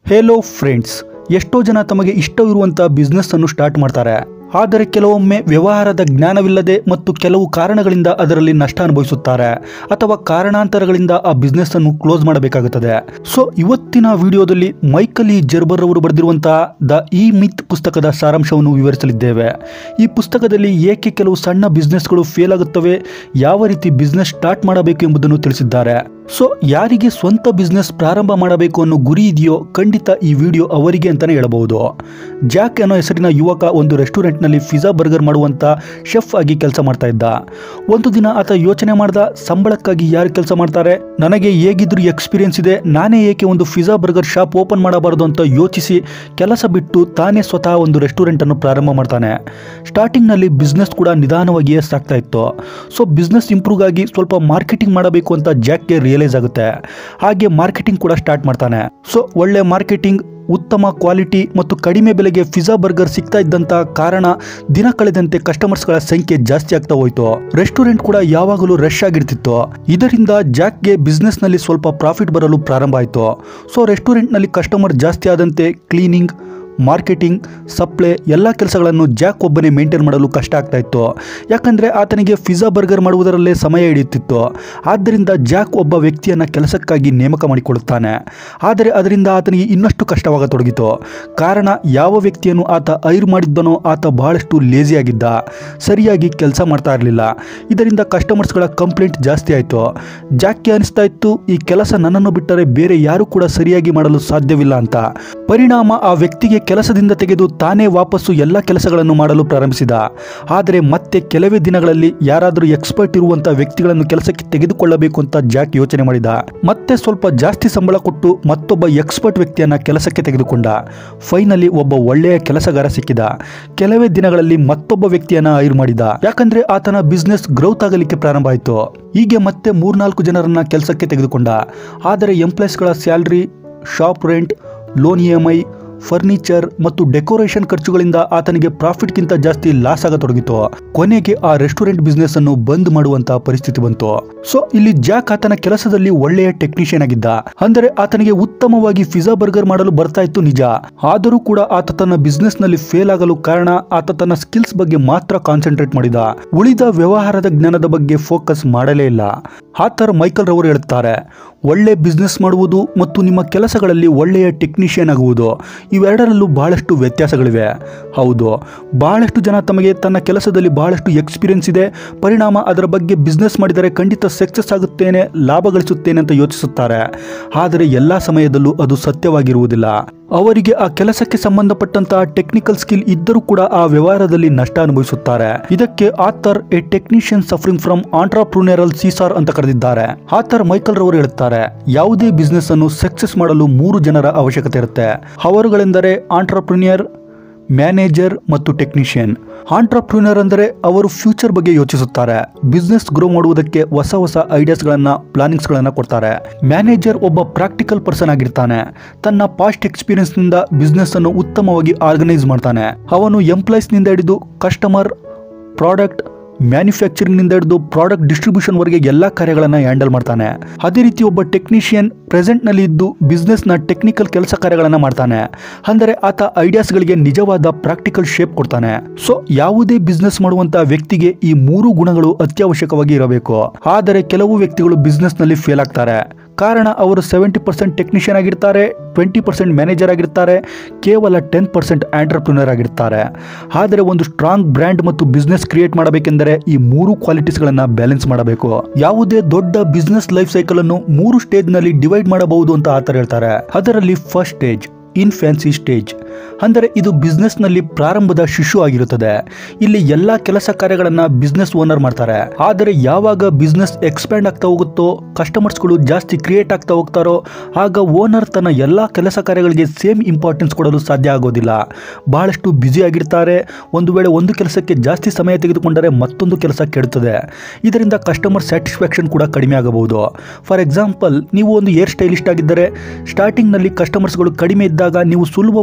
hello friends ಎಷ್ಟೋ ಜನ ತಮಗೆ ಇಷ್ಟವಿರುವಂಥ ಬಿಸ್ನೆಸ್ ಅನ್ನು ಸ್ಟಾರ್ಟ್ ಮಾಡ್ತಾರೆ ಆದರೆ ಕೆಲವೊಮ್ಮೆ ವ್ಯವಹಾರದ ಜ್ಞಾನವಿಲ್ಲದೆ ಮತ್ತು ಕೆಲವು ಕಾರಣಗಳಿಂದ ಅದರಲ್ಲಿ ನಷ್ಟ ಅನುಭವಿಸುತ್ತಾರೆ ಅಥವಾ ಕಾರಣಾಂತರಗಳಿಂದ ಆ ಬಿಸ್ನೆಸ್ ಅನ್ನು ಕ್ಲೋಸ್ ಮಾಡಬೇಕಾಗುತ್ತದೆ ಸೊ ಇವತ್ತಿನ ವಿಡಿಯೋದಲ್ಲಿ ಮೈಕಲ್ ಇ ಜರ್ಬರ್ ಅವರು ಬರೆದಿರುವಂತಹ ದ ಇ ಮಿತ್ ಪುಸ್ತಕದ ಸಾರಾಂಶವನ್ನು ವಿವರಿಸಲಿದ್ದೇವೆ ಈ ಪುಸ್ತಕದಲ್ಲಿ ಏಕೆ ಕೆಲವು ಸಣ್ಣ ಬಿಸ್ನೆಸ್ಗಳು ಫೇಲ್ ಆಗುತ್ತವೆ ಯಾವ ರೀತಿ ಬಿಸ್ನೆಸ್ ಸ್ಟಾರ್ಟ್ ಮಾಡಬೇಕು ಎಂಬುದನ್ನು ತಿಳಿಸಿದ್ದಾರೆ ಸೊ ಯಾರಿಗೆ ಸ್ವಂತ ಬಿಸ್ನೆಸ್ ಪ್ರಾರಂಭ ಮಾಡಬೇಕು ಅನ್ನೋ ಗುರಿ ಇದೆಯೋ ಖಂಡಿತ ಈ ವಿಡಿಯೋ ಅವರಿಗೆ ಅಂತಾನೆ ಹೇಳಬಹುದು ಜಾಕ್ ಅನ್ನೋ ಹೆಸರಿನ ಯುವಕ ಒಂದು ರೆಸ್ಟೋರೆಂಟ್ನಲ್ಲಿ ಪಿಜ್ಜಾ ಬರ್ಗರ್ ಮಾಡುವಂತ ಶೆಫ್ ಆಗಿ ಕೆಲಸ ಮಾಡ್ತಾ ಇದ್ದ ಒಂದು ದಿನ ಆತ ಯೋಚನೆ ಮಾಡ್ದ ಸಂಬಳಕ್ಕಾಗಿ ಯಾರು ಕೆಲಸ ಮಾಡ್ತಾರೆ ನನಗೆ ಹೇಗಿದ್ರು ಎಕ್ಸ್ಪೀರಿಯನ್ಸ್ ಇದೆ ನಾನೇ ಏಕೆ ಒಂದು ಪಿಜ್ಜಾ ಬರ್ಗರ್ ಶಾಪ್ ಓಪನ್ ಮಾಡಬಾರದು ಅಂತ ಯೋಚಿಸಿ ಕೆಲಸ ಬಿಟ್ಟು ತಾನೇ ಸ್ವತಃ ಒಂದು ರೆಸ್ಟೋರೆಂಟ್ ಅನ್ನು ಪ್ರಾರಂಭ ಮಾಡ್ತಾನೆ ಸ್ಟಾರ್ಟಿಂಗ್ನಲ್ಲಿ ಬಿಸ್ನೆಸ್ ಕೂಡ ನಿಧಾನವಾಗಿಯೇ ಸಾಗ್ತಾ ಇತ್ತು ಸೊ ಬಿಸ್ನೆಸ್ ಇಂಪ್ರೂವ್ ಆಗಿ ಸ್ವಲ್ಪ ಮಾರ್ಕೆಟಿಂಗ್ ಮಾಡಬೇಕು ಅಂತ ಜಾಕ್ಗೆ ರಿಯಲೈಸ್ ಆಗುತ್ತೆ ಹಾಗೆ ಮಾರ್ಕೆಟಿಂಗ್ ಕೂಡ ಸ್ಟಾರ್ಟ್ ಮಾಡ್ತಾನೆ ಸೊ ಒಳ್ಳೆ ಮಾರ್ಕೆಟಿಂಗ್ ಉತ್ತಮ ಕ್ವಾಲಿಟಿ ಮತ್ತು ಕಡಿಮೆ ಬೆಲೆಗೆ ಪಿಜ್ಜಾ ಬರ್ಗರ್ ಸಿಗ್ತಾ ಇದ್ದಂತ ಕಾರಣ ದಿನ ಕಳೆದಂತೆ ಕಸ್ಟಮರ್ಸ್ಗಳ ಸಂಖ್ಯೆ ಜಾಸ್ತಿ ಆಗ್ತಾ ಹೋಯಿತು ರೆಸ್ಟೋರೆಂಟ್ ಕೂಡ ಯಾವಾಗಲೂ ರಶ್ ಆಗಿರ್ತಿತ್ತು ಇದರಿಂದ ಜಾಕ್ಗೆ ಬಿಸ್ನೆಸ್ನಲ್ಲಿ ಸ್ವಲ್ಪ ಪ್ರಾಫಿಟ್ ಬರಲು ಪ್ರಾರಂಭ ಆಯಿತು ಸೊ ರೆಸ್ಟೋರೆಂಟ್ನಲ್ಲಿ ಕಸ್ಟಮರ್ ಜಾಸ್ತಿ ಆದಂತೆ ಕ್ಲೀನಿಂಗ್ ಮಾರ್ಕೆಟಿಂಗ್ ಸಪ್ಲೈ ಎಲ್ಲ ಕೆಲಸಗಳನ್ನು ಜಾಕ್ ಒಬ್ಬನೇ ಮೇಂಟೈನ್ ಮಾಡಲು ಕಷ್ಟ ಆಗ್ತಾ ಇತ್ತು ಯಾಕಂದರೆ ಆತನಿಗೆ ಪಿಜ್ಜಾ ಬರ್ಗರ್ ಮಾಡುವುದರಲ್ಲೇ ಸಮಯ ಹಿಡಿಯುತ್ತಿತ್ತು ಆದ್ದರಿಂದ ಜಾಕ್ ಒಬ್ಬ ವ್ಯಕ್ತಿಯನ್ನು ಕೆಲಸಕ್ಕಾಗಿ ನೇಮಕ ಮಾಡಿಕೊಳ್ಳುತ್ತಾನೆ ಆದರೆ ಅದರಿಂದ ಆತನಿಗೆ ಇನ್ನಷ್ಟು ಕಷ್ಟವಾಗತೊಡಗಿತು ಕಾರಣ ಯಾವ ವ್ಯಕ್ತಿಯನ್ನು ಆತ ಐರ್ ಮಾಡಿದ್ದನೋ ಆತ ಬಹಳಷ್ಟು ಲೇಜಿಯಾಗಿದ್ದ ಸರಿಯಾಗಿ ಕೆಲಸ ಮಾಡ್ತಾ ಇರಲಿಲ್ಲ ಇದರಿಂದ ಕಸ್ಟಮರ್ಸ್ಗಳ ಕಂಪ್ಲೇಂಟ್ ಜಾಸ್ತಿ ಆಯಿತು ಜಾಕ್ಗೆ ಅನಿಸ್ತಾ ಇತ್ತು ಈ ಕೆಲಸ ನನ್ನನ್ನು ಬಿಟ್ಟರೆ ಬೇರೆ ಯಾರು ಕೂಡ ಸರಿಯಾಗಿ ಮಾಡಲು ಸಾಧ್ಯವಿಲ್ಲ ಅಂತ ಪರಿಣಾಮ ಆ ವ್ಯಕ್ತಿಗೆ ಕೆಲಸದಿಂದ ತೆಗೆದು ತಾನೇ ವಾಪಸ್ಸು ಎಲ್ಲ ಕೆಲಸಗಳನ್ನು ಮಾಡಲು ಪ್ರಾರಂಭಿಸಿದ ಆದರೆ ಮತ್ತೆ ಕೆಲವೇ ದಿನಗಳಲ್ಲಿ ಯಾರಾದರೂ ಎಕ್ಸ್ಪರ್ಟ್ ಇರುವಂತಹ ವ್ಯಕ್ತಿಗಳನ್ನು ಕೆಲಸಕ್ಕೆ ತೆಗೆದುಕೊಳ್ಳಬೇಕು ಅಂತ ಜಾಕ್ ಯೋಚನೆ ಮಾಡಿದ ಮತ್ತೆ ಸ್ವಲ್ಪ ಜಾಸ್ತಿ ಸಂಬಳ ಕೊಟ್ಟು ಮತ್ತೊಬ್ಬ ಎಕ್ಸ್ಪರ್ಟ್ ವ್ಯಕ್ತಿಯನ್ನ ಕೆಲಸಕ್ಕೆ ತೆಗೆದುಕೊಂಡ ಫೈನಲಿ ಒಬ್ಬ ಒಳ್ಳೆಯ ಕೆಲಸಗಾರ ಸಿಕ್ಕಿದ ಕೆಲವೇ ದಿನಗಳಲ್ಲಿ ಮತ್ತೊಬ್ಬ ವ್ಯಕ್ತಿಯನ್ನ ಹೈರ್ ಮಾಡಿದ ಯಾಕಂದ್ರೆ ಆತನ ಬಿಸ್ನೆಸ್ ಗ್ರೌತ್ ಆಗಲಿಕ್ಕೆ ಪ್ರಾರಂಭ ಆಯಿತು ಹೀಗೆ ಮತ್ತೆ ಮೂರ್ನಾಲ್ಕು ಜನರನ್ನ ಕೆಲಸಕ್ಕೆ ತೆಗೆದುಕೊಂಡ ಆದರೆ ಎಂಪ್ಲಾಯ್ಸ್ಗಳ salary shop rent loan E M I furniture ಮತ್ತು ಡೆಕೋರೇಷನ್ ಖರ್ಚುಗಳಿಂದ ಆತನಿಗೆ ಪ್ರಾಫಿಟ್ಗಿಂತ ಜಾಸ್ತಿ ಲಾಸ್ ಆಗತೊಡಗಿತು ಕೊನೆಗೆ ಆ ರೆಸ್ಟೋರೆಂಟ್ ಬಿಸ್ನೆಸ್ ಅನ್ನು ಬಂದ್ ಮಾಡುವಂತಹ ಪರಿಸ್ಥಿತಿ ಬಂತು ಸೊ ಇಲ್ಲಿ ಜಾಕ್ ಆತನ ಕೆಲಸದಲ್ಲಿ ಒಳ್ಳೆಯ ಟೆಕ್ನಿಷಿಯನ್ ಆಗಿದ್ದ ಅಂದರೆ ಆತನಿಗೆ ಉತ್ತಮವಾಗಿ ಪಿಜ್ಜಾ ಬರ್ಗರ್ ಮಾಡಲು ಬರ್ತಾ ಇತ್ತು ನಿಜ ಆದರೂ ಕೂಡ ಆತ ತನ್ನ ಬಿಸ್ನೆಸ್ ನಲ್ಲಿ ಫೇಲ್ ಆಗಲು ಕಾರಣ ಆತ ತನ್ನ ಸ್ಕಿಲ್ಸ್ ಬಗ್ಗೆ ಮಾತ್ರ ಕಾನ್ಸಂಟ್ರೇಟ್ ಮಾಡಿದ ಉಳಿದ ವ್ಯವಹಾರದ ಜ್ಞಾನದ ಬಗ್ಗೆ ಫೋಕಸ್ ಮಾಡಲೇ ಇಲ್ಲ ಆತರ್ ಮೈಕಲ್ ರವರು ಹೇಳುತ್ತಾರೆ ಒಳ್ಳೆ ಬಿಸ್ನೆಸ್ ಮಾಡುವುದು ಮತ್ತು ನಿಮ್ಮ ಕೆಲಸಗಳಲ್ಲಿ ಒಳ್ಳೆಯ ಟೆಕ್ನಿಷಿಯನ್ ಆಗುವುದು ಇವೆರಡರಲ್ಲೂ ಬಹಳಷ್ಟು ವ್ಯತ್ಯಾಸಗಳಿವೆ ಹೌದು ಬಹಳಷ್ಟು ಜನ ತಮಗೆ ತನ್ನ ಕೆಲಸದಲ್ಲಿ ಬಹಳಷ್ಟು ಎಕ್ಸ್ಪೀರಿಯನ್ಸ್ ಇದೆ ಪರಿಣಾಮ ಅದರ ಬಗ್ಗೆ ಬಿಸ್ನೆಸ್ ಮಾಡಿದರೆ ಖಂಡಿತ ಸಕ್ಸಸ್ ಆಗುತ್ತೇನೆ ಲಾಭ ಗಳಿಸುತ್ತೇನೆ ಅಂತ ಯೋಚಿಸುತ್ತಾರೆ ಆದರೆ ಎಲ್ಲ ಸಮಯದಲ್ಲೂ ಅದು ಸತ್ಯವಾಗಿರುವುದಿಲ್ಲ ಅವರಿಗೆ ಆ ಕೆಲಸಕ್ಕೆ ಸಂಬಂಧಪಟ್ಟಂತಹ ಟೆಕ್ನಿಕಲ್ ಸ್ಕಿಲ್ ಇದ್ದರೂ ಕೂಡ ಆ ವ್ಯವಹಾರದಲ್ಲಿ ನಷ್ಟ ಅನುಭವಿಸುತ್ತಾರೆ ಇದಕ್ಕೆ author a technician suffering from entrepreneurial seizure ಅಂತ ಕರೆದಿದ್ದಾರೆ ಆಥರ್ ಮೈಕಲ್ ರವರು ಹೇಳುತ್ತಾರೆ ಯಾವುದೇ ಬಿಸ್ನೆಸ್ ಅನ್ನು ಸಕ್ಸಸ್ ಮಾಡಲು ಮೂರು ಜನರ ಅವಶ್ಯಕತೆ ಇರುತ್ತೆ ಅವರುಗಳೆಂದರೆ ಆಂಟ್ರಪ್ರಿನಿಯರ್ ಮ್ಯಾನೇಜರ್ ಮತ್ತು ಟೆಕ್ನಿಷಿಯನ್ ಆಂಟ್ರಪ್ರೂನರ್ ಅಂದರೆ ಅವರು ಫ್ಯೂಚರ್ ಬಗ್ಗೆ ಯೋಚಿಸುತ್ತಾರೆ ಬಿಸ್ನೆಸ್ ಗ್ರೋ ಮಾಡುವುದಕ್ಕೆ ಹೊಸ ಹೊಸ ಐಡಿಯಾಸ್ಗಳನ್ನು ಪ್ಲಾನಿಂಗ್ಸ್ಗಳನ್ನು ಕೊಡ್ತಾರೆ ಮ್ಯಾನೇಜರ್ ಒಬ್ಬ ಪ್ರಾಕ್ಟಿಕಲ್ ಪರ್ಸನ್ ಆಗಿರ್ತಾನೆ ತನ್ನ ಪಾಸ್ಟ್ ಎಕ್ಸ್ಪೀರಿಯನ್ಸ್ನಿಂದ ಬಿಸ್ನೆಸ್ ಅನ್ನು ಉತ್ತಮವಾಗಿ ಆರ್ಗನೈಸ್ ಮಾಡ್ತಾನೆ ಅವನು ಎಂಪ್ಲಾಯ್ಸ್ನಿಂದ ಹಿಡಿದು ಕಸ್ಟಮರ್ ಪ್ರಾಡಕ್ಟ್ ಮ್ಯಾನುಫ್ಯಾಕ್ಚರಿಂಗ್ನಿಂದ ಹಿಡಿದು ಪ್ರಾಡಕ್ಟ್ ಡಿಸ್ಟ್ರಿಬ್ಯೂಷನ್ವರೆಗೆ ಎಲ್ಲ ಕಾರ್ಯಗಳನ್ನು ಹ್ಯಾಂಡಲ್ ಮಾಡ್ತಾನೆ ಅದೇ ರೀತಿ ಒಬ್ಬ ಟೆಕ್ನಿಷಿಯನ್ ಪ್ರೆಸೆಂಟ್ನಲ್ಲಿ ಇದ್ದು ಬಿಸ್ನೆಸ್ನ ಟೆಕ್ನಿಕಲ್ ಕೆಲಸ ಕಾರ್ಯಗಳನ್ನು ಮಾಡ್ತಾನೆ ಅಂದರೆ ಆತ ಐಡಿಯಾಸ್ಗಳಿಗೆ ನಿಜವಾದ ಪ್ರಾಕ್ಟಿಕಲ್ ಶೇಪ್ ಕೊಡ್ತಾನೆ ಸೊ ಯಾವುದೇ ಬಿಸ್ನೆಸ್ ಮಾಡುವಂತ ವ್ಯಕ್ತಿಗೆ ಈ ಮೂರು ಗುಣಗಳು ಅತ್ಯವಶ್ಯಕವಾಗಿ ಇರಬೇಕು ಆದರೆ ಕೆಲವು ವ್ಯಕ್ತಿಗಳು ಬಿಸ್ನೆಸ್ನಲ್ಲಿ ಫೇಲ್ ಆಗ್ತಾರೆ ಕಾರಣ ಅವರು ಸೆವೆಂಟಿ ಪರ್ಸೆಂಟ್ ಟೆಕ್ನಿಷಿಯನ್ ಆಗಿರ್ತಾರೆ ಟ್ವೆಂಟಿ ಪರ್ಸೆಂಟ್ ಮ್ಯಾನೇಜರ್ ಆಗಿರ್ತಾರೆ ಕೇವಲ ಟೆನ್ ಪರ್ಸೆಂಟ್ ಆಂಟ್ರಪ್ರಿನರ್ ಆಗಿರ್ತಾರೆ ಆದರೆ ಒಂದು ಸ್ಟ್ರಾಂಗ್ ಬ್ರ್ಯಾಂಡ್ ಮತ್ತು ಬಿಸ್ನೆಸ್ ಕ್ರಿಯೇಟ್ ಮಾಡಬೇಕೆಂದರೆ ಈ ಮೂರು ಕ್ವಾಲಿಟೀಸ್ಗಳನ್ನು ಬ್ಯಾಲೆನ್ಸ್ ಮಾಡಬೇಕು ಯಾವುದೇ ದೊಡ್ಡ ಬಿಸ್ನೆಸ್ ಲೈಫ್ ಸೈಕಲ್ ಅನ್ನು ಮೂರು ಸ್ಟೇಜ್ನಲ್ಲಿ ಡಿವೈಡ್ ಮಾಡಬಹುದು ಅಂತ ಆತರ ಹೇಳ್ತಾರೆ ಅದರಲ್ಲಿ first stage infancy stage ಅಂದರೆ ಇದು ಬಿಸ್ನೆಸ್ನಲ್ಲಿ ಪ್ರಾರಂಭದ ಶಿಶು ಆಗಿರುತ್ತದೆ ಇಲ್ಲಿ ಎಲ್ಲ ಕೆಲಸ ಕಾರ್ಯಗಳನ್ನು ಬಿಸ್ನೆಸ್ ಓನರ್ ಮಾಡ್ತಾರೆ ಆದರೆ ಯಾವಾಗ ಬಿಸ್ನೆಸ್ ಎಕ್ಸ್ಪ್ಯಾಂಡ್ ಆಗ್ತಾ ಹೋಗುತ್ತೋ ಕಸ್ಟಮರ್ಸ್ಗಳು ಜಾಸ್ತಿ ಕ್ರಿಯೇಟ್ ಆಗ್ತಾ ಹೋಗ್ತಾರೋ ಆಗ ಓನರ್ ತನ್ನ ಎಲ್ಲ ಕೆಲಸ ಕಾರ್ಯಗಳಿಗೆ ಸೇಮ್ ಇಂಪಾರ್ಟೆನ್ಸ್ ಕೊಡಲು ಸಾಧ್ಯ ಆಗೋದಿಲ್ಲ ಬಹಳಷ್ಟು ಬ್ಯುಸಿ ಆಗಿರ್ತಾರೆ ಒಂದು ವೇಳೆ ಒಂದು ಕೆಲಸಕ್ಕೆ ಜಾಸ್ತಿ ಸಮಯ ತೆಗೆದುಕೊಂಡರೆ ಮತ್ತೊಂದು ಕೆಲಸ ಕೆಡುತ್ತದೆ ಇದರಿಂದ ಕಸ್ಟಮರ್ ಸ್ಯಾಟಿಸ್ಫ್ಯಾಕ್ಷನ್ ಕೂಡ ಕಡಿಮೆ ಆಗಬಹುದು ಫಾರ್ ಎಕ್ಸಾಂಪಲ್ ನೀವು ಒಂದು ಏರ್ ಸ್ಟೈಲಿಸ್ಟ್ ಆಗಿದ್ದರೆ ಸ್ಟಾರ್ಟಿಂಗ್ನಲ್ಲಿ ಕಸ್ಟಮರ್ಸ್ಗಳು ಕಡಿಮೆ ಇದ್ದಾಗ ನೀವು ಸುಲಭವಾಗಿ ಎಲ್ಲ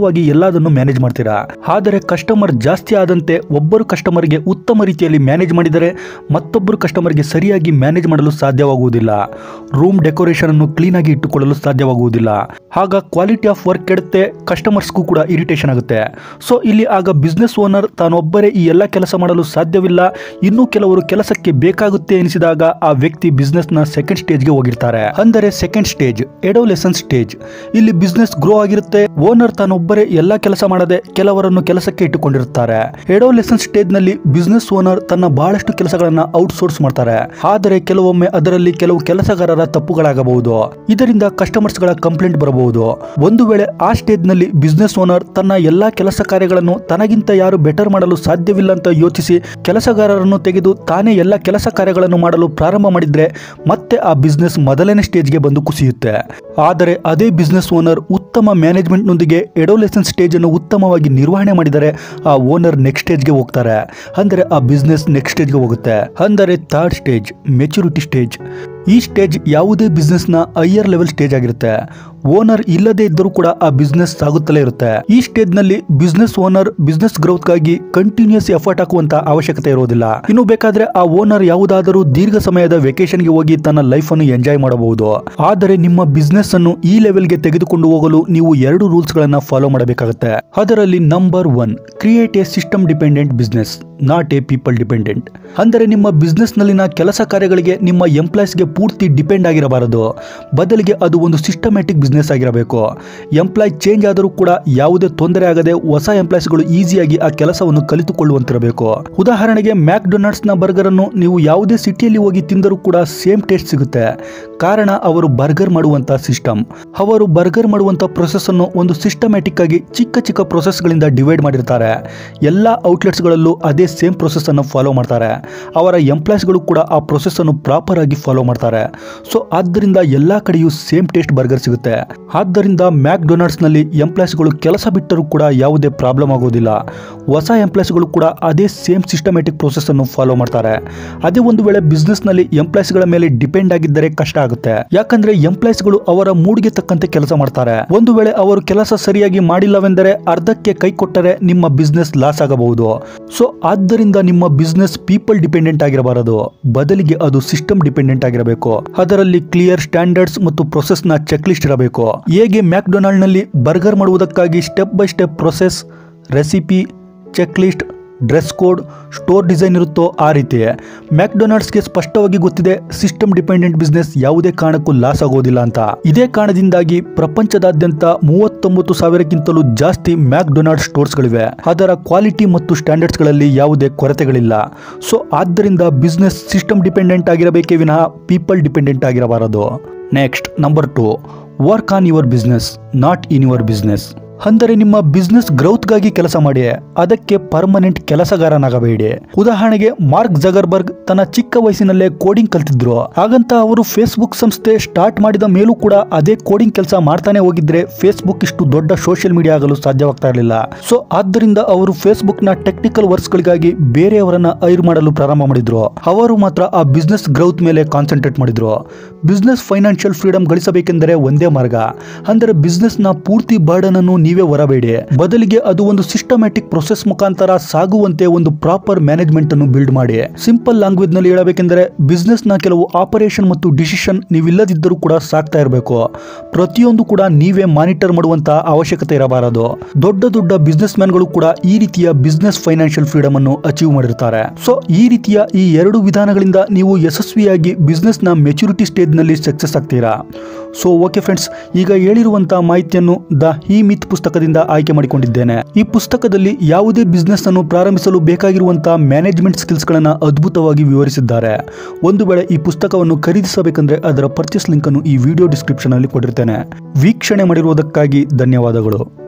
ಎಲ್ಲದನ್ನು ಮ್ಯಾನೇಜ್ ಮಾಡ್ತೀರಾ ಆದರೆ ಕಸ್ಟಮರ್ ಜಾಸ್ತಿ ಆದಂತೆ ಒಬ್ಬರು ಕಸ್ಟಮರ್ಗೆ ಉತ್ತಮ ರೀತಿಯಲ್ಲಿ ಮ್ಯಾನೇಜ್ ಮಾಡಿದರೆ ಮತ್ತೊಬ್ಬರು ಕಸ್ಟಮರ್ಗೆ ಸರಿಯಾಗಿ ಮ್ಯಾನೇಜ್ ಮಾಡಲು ಸಾಧ್ಯವಾಗುವುದಿಲ್ಲ ರೂಮ್ ಡೆಕೋರೇಷನ್ ಅನ್ನು ಕ್ಲೀನ್ ಆಗಿ ಇಟ್ಟುಕೊಳ್ಳಲು ಸಾಧ್ಯವಾಗುವುದಿಲ್ಲ ಆಗ ಕ್ವಾಲಿಟಿ ಆಫ್ ವರ್ಕ್ ಕೆಡುತ್ತೆ ಕಸ್ಟಮರ್ಸ್ಗೂ ಕೂಡ ಇರಿಟೇಷನ್ ಆಗುತ್ತೆ ಸೊ ಇಲ್ಲಿ ಆಗ ಬಿಸ್ನೆಸ್ ಓನರ್ ತಾನೊಬ್ಬರೇ ಈ ಎಲ್ಲ ಕೆಲಸ ಮಾಡಲು ಸಾಧ್ಯವಿಲ್ಲ ಇನ್ನೂ ಕೆಲವರು ಕೆಲಸಕ್ಕೆ ಬೇಕಾಗುತ್ತೆ ಎನಿಸಿದಾಗ ಆ ವ್ಯಕ್ತಿ ಬಿಸ್ನೆಸ್ ನ ಸೆಕೆಂಡ್ ಸ್ಟೇಜ್ಗೆ ಹೋಗಿರ್ತಾರೆ ಅಂದರೆ ಸೆಕೆಂಡ್ ಸ್ಟೇಜ್ ಎಡೋಲೆಸನ್ ಸ್ಟೇಜ್ ಇಲ್ಲಿ ಬಿಸ್ನೆಸ್ ಗ್ರೋ ಆಗಿರುತ್ತೆ ಓನರ್ ತಾನೊಬ್ಬರೇ ಎಲ್ಲ ಕೆಲಸ ಮಾಡದೆ ಕೆಲವರನ್ನು ಕೆಲಸಕ್ಕೆ ಇಟ್ಟುಕೊಂಡಿರುತ್ತಾರೆ ಎಡೋಲೆಸನ್ ಸ್ಟೇಜ್ ನಲ್ಲಿ ಬಿಸ್ನೆಸ್ ಓನರ್ ತನ್ನ ಬಹಳಷ್ಟು ಕೆಲಸಗಳನ್ನ ಔಟ್ಸೋರ್ಸ್ ಮಾಡ್ತಾರೆ ಆದರೆ ಕೆಲವೊಮ್ಮೆ ಅದರಲ್ಲಿ ಕೆಲವು ಕೆಲಸಗಾರರ ತಪ್ಪುಗಳಾಗಬಹುದು ಇದರಿಂದ ಕಸ್ಟಮರ್ಸ್ ಗಳ ಕಂಪ್ಲೇಂಟ್ ಬರಬಹುದು ಒಂದು ವೇಳೆ ಆ ಸ್ಟೇಜ್ ನಲ್ಲಿ ಬಿಸ್ನೆಸ್ ಓನರ್ ತನ್ನ ಎಲ್ಲಾ ಕೆಲಸ ಕಾರ್ಯಗಳನ್ನು ತನಗಿಂತ ಯಾರು ಬೆಟರ್ ಮಾಡಲು ಸಾಧ್ಯವಿಲ್ಲ ಅಂತ ಯೋಚಿಸಿ ಕೆಲಸಗಾರರನ್ನು ತೆಗೆದು ತಾನೇ ಎಲ್ಲ ಕೆಲಸ ಕಾರ್ಯಗಳನ್ನು ಮಾಡಲು ಪ್ರಾರಂಭ ಮಾಡಿದ್ರೆ ಮತ್ತೆ ಆ ಬಿಸ್ನೆಸ್ ಮೊದಲನೇ ಸ್ಟೇಜ್ಗೆ ಬಂದು ಕುಸಿಯುತ್ತೆ ಆದರೆ ಅದೇ ಬಿಸ್ನೆಸ್ ಓನರ್ ಉತ್ತಮ ಮ್ಯಾನೇಜ್ಮೆಂಟ್ ನೊಂದಿಗೆ ಎಡೋಲೆಸನ್ ಸ್ಟೇಜ್ ಅನ್ನು ಉತ್ತಮವಾಗಿ ನಿರ್ವಹಣೆ ಮಾಡಿದರೆ ಆ ಓನರ್ ನೆಕ್ಸ್ಟ್ ಸ್ಟೇಜ್ಗೆ ಹೋಗ್ತಾರೆ ಅಂದರೆ ಆ ಬಿಸ್ನೆಸ್ ನೆಕ್ಸ್ಟ್ ಸ್ಟೇಜ್ಗೆ ಹೋಗುತ್ತೆ ಅಂದರೆ ಥರ್ಡ್ ಸ್ಟೇಜ್ ಮೆಚುರಿಟಿ ಸ್ಟೇಜ್ ಈ ಸ್ಟೇಜ್ ಯಾವುದೇ ಬಿಸ್ನೆಸ್ನ ಹೈಯರ್ ಲೆವೆಲ್ ಸ್ಟೇಜ್ ಆಗಿರುತ್ತೆ ಓನರ್ ಇಲ್ಲದೆ ಇದ್ದರೂ ಕೂಡ ಆ ಬಿಸ್ನೆಸ್ ಸಾಗುತ್ತಲೇ ಇರುತ್ತೆ ಈ ಸ್ಟೇಜ್ ನಲ್ಲಿ ಬಿಸ್ನೆಸ್ ಓನರ್ ಬಿಸ್ನೆಸ್ ಗ್ರೋತ್ಗಾಗಿ ಕಂಟಿನ್ಯೂಸ್ ಎಫರ್ಟ್ ಹಾಕುವಂತ ಅವಶ್ಯಕತೆ ಇರೋದಿಲ್ಲ ಇನ್ನು ಬೇಕಾದ್ರೆ ಆ ಓನರ್ ಯಾವುದಾದರೂ ದೀರ್ಘ ಸಮಯದ ವೆಕೇಶನ್ಗೆ ಹೋಗಿ ತನ್ನ ಲೈಫ್ ಅನ್ನು ಎಂಜಾಯ್ ಮಾಡಬಹುದು ಆದರೆ ನಿಮ್ಮ ಬಿಸ್ನೆಸ್ ಅನ್ನು ಈ ಲೆವೆಲ್ಗೆ ತೆಗೆದುಕೊಂಡು ಹೋಗಲು ನೀವು ಎರಡು ರೂಲ್ಸ್ ಗಳನ್ನ ಫಾಲೋ ಮಾಡಬೇಕಾಗುತ್ತೆ ಅದರಲ್ಲಿ number one create a system dependent business not a people dependent ಅಂದರೆ ನಿಮ್ಮ ಬಿಸ್ನೆಸ್ ನಲ್ಲಿನ ಕೆಲಸ ಕಾರ್ಯಗಳಿಗೆ ನಿಮ್ಮ ಎಂಪ್ಲಾಯ್ಸ್ಗೆ ಪೂರ್ತಿ ಡಿಪೆಂಡ್ ಆಗಿರಬಾರದು ಬದಲಿಗೆ ಅದು ಒಂದು ಸಿಸ್ಟಮ್ಯಾಟಿಕ್ ಬಿಸ್ನೆಸ್ ಆಗಿರಬೇಕು ಎಂಪ್ಲಾಯ್ ಚೇಂಜ್ ಆದರೂ ಕೂಡ ಯಾವುದೇ ತೊಂದರೆ ಆಗದೆ ಹೊಸ ಎಂಪ್ಲಾಯ್ಸ್ಗಳು ಈಸಿಯಾಗಿ ಆ ಕೆಲಸವನ್ನು ಕಲಿತುಕೊಳ್ಳುವಂತಿರಬೇಕು ಉದಾಹರಣೆಗೆ ಮ್ಯಾಕ್ಡೊನಾಲ್ಡ್ಸ್ ನ ಬರ್ಗರ್ ಅನ್ನು ನೀವು ಯಾವುದೇ ಸಿಟಿಯಲ್ಲಿ ಹೋಗಿ ತಿಂದರೂ ಕೂಡ ಸೇಮ್ ಟೇಸ್ಟ್ ಸಿಗುತ್ತೆ ಕಾರಣ ಅವರು ಬರ್ಗರ್ ಮಾಡುವಂತ ಸಿಸ್ಟಮ್ ಅವರು ಬರ್ಗರ್ ಮಾಡುವಂತ ಪ್ರೊಸೆಸ್ ಅನ್ನು ಒಂದು ಸಿಸ್ಟಮ್ಯಾಟಿಕ್ ಆಗಿ ಚಿಕ್ಕ ಚಿಕ್ಕ process ಗಳಿಂದ ಡಿವೈಡ್ ಮಾಡಿರ್ತಾರೆ ಎಲ್ಲ outlets ಗಳಲ್ಲೂ ಅದೇ ಸೇಮ್ ಪ್ರೊಸೆಸ್ ಅನ್ನು ಫಾಲೋ ಮಾಡ್ತಾರೆ ಅವರ ಎಂಪ್ಲಾಯ್ಸ್ಗಳು ಕೂಡ ಆ ಪ್ರೊಸೆಸ್ ಅನ್ನು ಪ್ರಾಪರ್ ಆಗಿ ಫಾಲೋ ಮಾಡ್ತಾರೆ ಸೊ ಆದ್ದರಿಂದ ಎಲ್ಲಾ ಕಡೆಯೂ ಸೇಮ್ ಟೇಸ್ಟ್ ಬರ್ಗರ್ ಸಿಗುತ್ತೆ ಆದ್ದರಿಂದ ಮ್ಯಾಕ್ಡೊನಾಲ್ಡ್ಸ್ ನಲ್ಲಿ ಎಂಪ್ಲಾಯ್ಸ್ಗಳು ಕೆಲಸ ಬಿಟ್ಟರೂ ಕೂಡ ಯಾವುದೇ ಪ್ರಾಬ್ಲಮ್ ಆಗೋದಿಲ್ಲ ಹೊಸ ಎಂಪ್ಲಾಯ್ಸ್ಗಳು ಕೂಡ ಅದೇ ಸೇಮ್ ಸಿಸ್ಟಮ್ಯಾಟಿಕ್ ಪ್ರೊಸೆಸ್ ಅನ್ನು ಫಾಲೋ ಮಾಡ್ತಾರೆ ಅದೇ ಒಂದು ವೇಳೆ ಬಿಸ್ನೆಸ್ ನಲ್ಲಿ ಎಂಪ್ಲಾಯ್ಸ್ಗಳ ಮೇಲೆ ಡಿಪೆಂಡ್ ಆಗಿದ್ದರೆ ಕಷ್ಟ ಆಗುತ್ತೆ ಯಾಕಂದ್ರೆ ಎಂಪ್ಲಾಯ್ಸ್ಗಳು ಅವರ ಮೂಡ್ಗೆ ತಕ್ಕಂತೆ ಕೆಲಸ ಮಾಡ್ತಾರೆ ಒಂದು ವೇಳೆ ಅವರು ಕೆಲಸ ಸರಿಯಾಗಿ ಮಾಡಿಲ್ಲವೆಂದರೆ ಅರ್ಧಕ್ಕೆ ಕೈ ಕೊಟ್ಟರೆ ನಿಮ್ಮ ಬಿಸ್ನೆಸ್ ಲಾಸ್ ಆಗಬಹುದು ಸೊ ಆದ್ದರಿಂದ ನಿಮ್ಮ ಬಿಸ್ನೆಸ್ ಪೀಪಲ್ ಡಿಪೆಂಡೆಂಟ್ ಆಗಿರಬಾರದು ಬದಲಿಗೆ ಅದು ಸಿಸ್ಟಮ್ ಡಿಪೆಂಡೆಂಟ್ ಆಗಿರಬೇಕು ಅದರಲ್ಲಿ ಕ್ಲಿಯರ್ ಸ್ಟ್ಯಾಂಡರ್ಡ್ಸ್ ಮತ್ತು ಪ್ರೊಸೆಸ್ ನ ಚೆಕ್ ಲಿಸ್ಟ್ ಇರಬೇಕು ಹೇಗೆ ಮ್ಯಾಕ್ಡೊನಾಲ್ಡ್ ನಲ್ಲಿ ಬರ್ಗರ್ ಮಾಡುವುದಕ್ಕಾಗಿ step by step process recipe check list dress code store design ಇರುತ್ತೋ ಆ ರೀತಿ ಮ್ಯಾಕ್ಡೊನಾಲ್ಡ್ಸ್ಗೆ ಸ್ಪಷ್ಟವಾಗಿ ಗೊತ್ತಿದೆ ಸಿಸ್ಟಮ್ ಡಿಪೆಂಡೆಂಟ್ ಬಿಸ್ನೆಸ್ ಯಾವುದೇ ಕಾರಣಕ್ಕೂ ಲಾಸ್ ಆಗೋದಿಲ್ಲ ಅಂತ ಇದೇ ಕಾರಣದಿಂದಾಗಿ ಪ್ರಪಂಚದಾದ್ಯಂತ ಮೂವತ್ತೊಂಬತ್ತು ಸಾವಿರಕ್ಕಿಂತಲೂ ಜಾಸ್ತಿ ಮ್ಯಾಕ್ಡೊನಾಲ್ಡ್ ಸ್ಟೋರ್ಸ್ಗಳಿವೆ ಅದರ ಕ್ವಾಲಿಟಿ ಮತ್ತು ಸ್ಟ್ಯಾಂಡರ್ಡ್ಸ್ಗಳಲ್ಲಿ ಯಾವುದೇ ಕೊರತೆಗಳಿಲ್ಲ ಸೊ ಆದ್ದರಿಂದ ಬಿಸ್ನೆಸ್ ಸಿಸ್ಟಮ್ ಡಿಪೆಂಡೆಂಟ್ ಆಗಿರಬೇಕೇ ವಿನಃ ಪೀಪಲ್ ಡಿಪೆಂಡೆಂಟ್ ಆಗಿರಬಾರದು next number two work on your business not in your business ಅಂದರೆ ನಿಮ್ಮ ಬಿಸ್ನೆಸ್ ಗ್ರೌತ್ಗಾಗಿ ಕೆಲಸ ಮಾಡಿ ಅದಕ್ಕೆ ಪರ್ಮನೆಂಟ್ ಕೆಲಸಗಾರನಾಗಬೇಡಿ ಉದಾಹರಣೆಗೆ ಮಾರ್ಕ್ ಜಗರ್ಬರ್ಗ್ ತನ್ನ ಚಿಕ್ಕ ವಯಸ್ಸಿನಲ್ಲೇ ಕೋಡಿಂಗ್ ಕಲ್ತಿದ್ರು ಹಾಗಂತ ಅವರು ಫೇಸ್ಬುಕ್ ಸಂಸ್ಥೆ ಸ್ಟಾರ್ಟ್ ಮಾಡಿದ ಮೇಲೂ ಕೂಡ ಅದೇ ಕೋಡಿಂಗ್ ಕೆಲಸ ಮಾಡ್ತಾನೆ ಹೋಗಿದ್ರೆ ಫೇಸ್ಬುಕ್ ಇಷ್ಟು ದೊಡ್ಡ ಸೋಷಿಯಲ್ ಮೀಡಿಯಾ ಆಗಲು ಸಾಧ್ಯವಾಗ್ತಾ ಇರಲಿಲ್ಲ ಸೊ ಆದ್ದರಿಂದ ಅವರು ಫೇಸ್ಬುಕ್ ನ ಟೆಕ್ನಿಕಲ್ ವರ್ಕ್ಸ್ ಗಳಿಗಾಗಿ ಬೇರೆಯವರನ್ನ ಐರ್ ಮಾಡಲು ಪ್ರಾರಂಭ ಮಾಡಿದ್ರು ಅವರು ಮಾತ್ರ ಆ ಬಿಸ್ನೆಸ್ ಗ್ರೌತ್ ಮೇಲೆ ಕಾನ್ಸಂಟ್ರೇಟ್ ಮಾಡಿದ್ರು ಬಿಸ್ನೆಸ್ ಫೈನಾನ್ಷಿಯಲ್ ಫ್ರೀಡಮ್ ಗಳಿಸಬೇಕೆಂದರೆ ಒಂದೇ ಮಾರ್ಗ ಅಂದರೆ ಬಿಸ್ನೆಸ್ ನ ಪೂರ್ತಿ ಬರ್ಡನ್ ಅನ್ನು ನೀವೇ ಹೊರಬೇಡಿ ಬದಲಿಗೆ ಅದು ಒಂದು ಸಿಸ್ಟಮ್ಯಾಟಿಕ್ ಪ್ರೊಸೆಸ್ ಮುಖಾಂತರ ಸಾಗುವಂತೆ ಒಂದು ಪ್ರಾಪರ್ ಮ್ಯಾನೇಜ್ಮೆಂಟ್ ಅನ್ನು ಬಿಲ್ಡ್ ಮಾಡಿ ಸಿಂಪಲ್ ಲ್ಯಾಂಗ್ವೇಜ್ ನಲ್ಲಿ ಹೇಳಬೇಕೆಂದರೆ ಬಿಸ್ನೆಸ್ ನ ಕೆಲವು ಆಪರೇಷನ್ ಮತ್ತು ಡಿಸಿಷನ್ ನೀವಿಲ್ಲದಿದ್ದರೂ ಕೂಡ ಸಾಕ್ತಾ ಇರಬೇಕು ಪ್ರತಿಯೊಂದು ಕೂಡ ನೀವೇ ಮಾನಿಟರ್ ಮಾಡುವಂತ ಅವಶ್ಯಕತೆ ಇರಬಾರದು ದೊಡ್ಡ ದೊಡ್ಡ ಬಿಸ್ನೆಸ್ ಮ್ಯಾನ್ಗಳು ಕೂಡ ಈ ರೀತಿಯ ಬಿಸ್ನೆಸ್ ಫೈನಾನ್ಷಿಯಲ್ ಫ್ರೀಡಮ್ ಅನ್ನು ಅಚೀವ್ ಮಾಡಿರ್ತಾರೆ ಸೊ ಈ ರೀತಿಯ ಈ ಎರಡು ವಿಧಾನಗಳಿಂದ ನೀವು ಯಶಸ್ವಿಯಾಗಿ ಬಿಸ್ನೆಸ್ ನ ಮೆಚುರಿಟಿ ಸ್ಟೇಜ್ ನಲ್ಲಿ ಸಕ್ಸಸ್ ಆಗ್ತೀರಾ ಸೊ ಓಕೆ ಫ್ರೆಂಡ್ಸ್ ಈಗ ಹೇಳಿರುವಂತಹ ಮಾಹಿತಿಯನ್ನು ದ ಈ ಮಿತ್ ಪುಸ್ತಕದಿಂದ ಆಯ್ಕೆ ಮಾಡಿಕೊಂಡಿದ್ದೇನೆ ಈ ಪುಸ್ತಕದಲ್ಲಿ ಯಾವುದೇ ಬಿಸ್ನೆಸ್ ಅನ್ನು ಪ್ರಾರಂಭಿಸಲು ಬೇಕಾಗಿರುವಂತಹ ಮ್ಯಾನೇಜ್ಮೆಂಟ್ ಸ್ಕಿಲ್ಸ್ ಗಳನ್ನ ಅದ್ಭುತವಾಗಿ ವಿವರಿಸಿದ್ದಾರೆ ಒಂದು ವೇಳೆ ಈ ಪುಸ್ತಕವನ್ನು ಖರೀದಿಸಬೇಕಂದ್ರೆ ಅದರ ಪರ್ಚೇಸ್ ಲಿಂಕ್ ಅನ್ನು ಈ ವಿಡಿಯೋ ಡಿಸ್ಕ್ರಿಪ್ಷನ್ ಅಲ್ಲಿ ಕೊಟ್ಟಿರ್ತೇನೆ ವೀಕ್ಷಣೆ ಮಾಡಿರುವುದಕ್ಕಾಗಿ ಧನ್ಯವಾದಗಳು